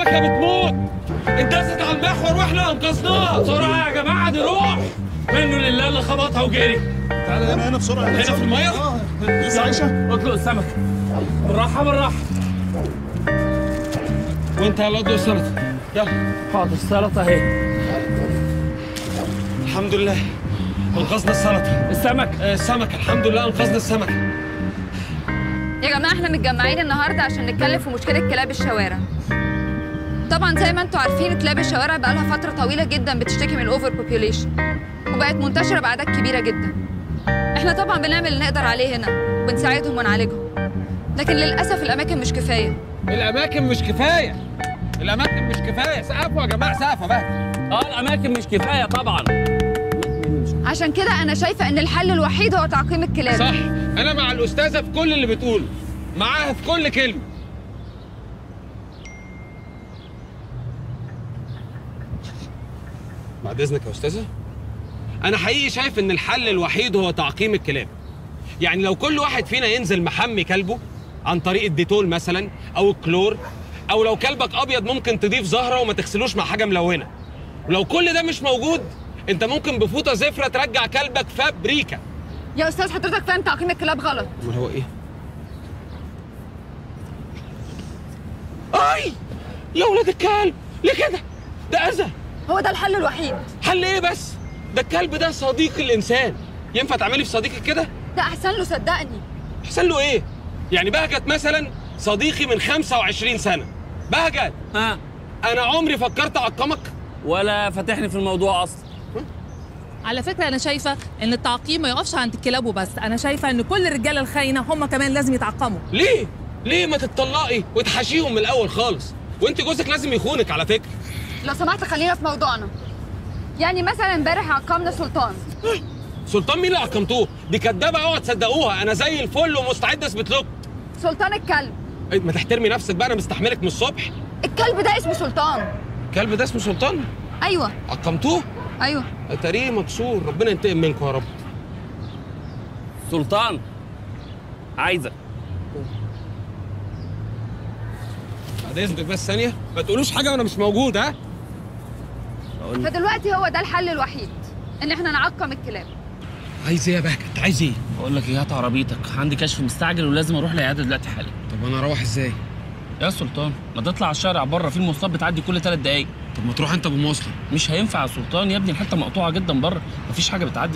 السمكه بتموت اندست على المحور واحنا انقذناها بسرعه يا جماعه دي روح منه لله اللي خبطها وجري تعالى هنا هنا بسرعه هنا في الميه اه لسه عايشه اطلق السمك بالراحه بالراحه وانت يلا اطلق السلطه يلا حاضر السلطه اهي الحمد لله انقذنا السلطه السمك آه السمك الحمد لله انقذنا السمك يا جماعه احنا متجمعين النهارده عشان نتكلم في مشكله كلاب الشوارع طبعا زي ما انتم عارفين كلاب الشوارع بقالها فتره طويله جدا بتشتكي من الاوفر بوبيوليشن وبقت منتشره باعداد كبيره جدا احنا طبعا بنعمل اللي نقدر عليه هنا وبنساعدهم ونعالجهم لكن للاسف الاماكن مش كفايه الاماكن مش كفايه الاماكن مش كفايه سقفوا يا جماعه سقفه بقى اه الاماكن مش كفايه طبعا عشان كده انا شايفه ان الحل الوحيد هو تعقيم الكلاب صح انا مع الاستاذه في كل اللي بتقوله معاها في كل كلمه بعد اذنك يا استاذه انا حقيقي شايف ان الحل الوحيد هو تعقيم الكلاب يعني لو كل واحد فينا ينزل محمي كلبه عن طريق الديتول مثلا او الكلور او لو كلبك ابيض ممكن تضيف زهره وما تغسلوش مع حاجه ملونه ولو كل ده مش موجود انت ممكن بفوطه زفره ترجع كلبك فابريكا يا استاذ حضرتك فاهم تعقيم الكلاب غلط امال هو ايه؟ اي يا ولاد الكلب ليه كده؟ ده اذى هو ده الحل الوحيد حل ايه بس؟ ده الكلب ده صديق الانسان ينفع تعملي في صديقك كده؟ ده احسن له صدقني احسن له ايه؟ يعني بهجت مثلا صديقي من 25 سنه بهجت ها انا عمري فكرت اعقمك ولا فاتحني في الموضوع اصلا على فكرة أنا شايفة إن التعقيم ما يقفش عند الكلاب وبس، أنا شايفة إن كل الرجالة الخاينة هم كمان لازم يتعقموا. ليه؟ ليه ما تتطلقي وتحاشيهم من الاول خالص؟ وانت جوزك لازم يخونك على فكره لو سمحت خلينا في موضوعنا يعني مثلا امبارح عقمنا سلطان سلطان مين اللي عقمتوه؟ دي كدابه اوعى تصدقوها انا زي الفل ومستعد اثبت لكم سلطان الكلب إيه، ما تحترمي نفسك بقى انا مستحملك من الصبح الكلب ده اسمه سلطان الكلب ده اسمه سلطان ايوه عقمتوه ايوه تاريه مكسور ربنا ينتقم منكم يا رب سلطان عايزك بعد اذنك بس ثانيه ما تقولوش حاجه وانا مش موجود ها فدلوقتي هو ده الحل الوحيد ان احنا نعقم الكلاب عايز ايه يا بهجت عايز ايه بقول لك ايه هات عربيتك عندي كشف مستعجل ولازم اروح العياده دلوقتي حالا طب انا اروح ازاي يا سلطان ما تطلع على الشارع بره في المواصلات بتعدي كل ثلاث دقايق طب ما تروح انت بمواصله مش هينفع يا سلطان يا ابني الحته مقطوعه جدا بره مفيش حاجه بتعدي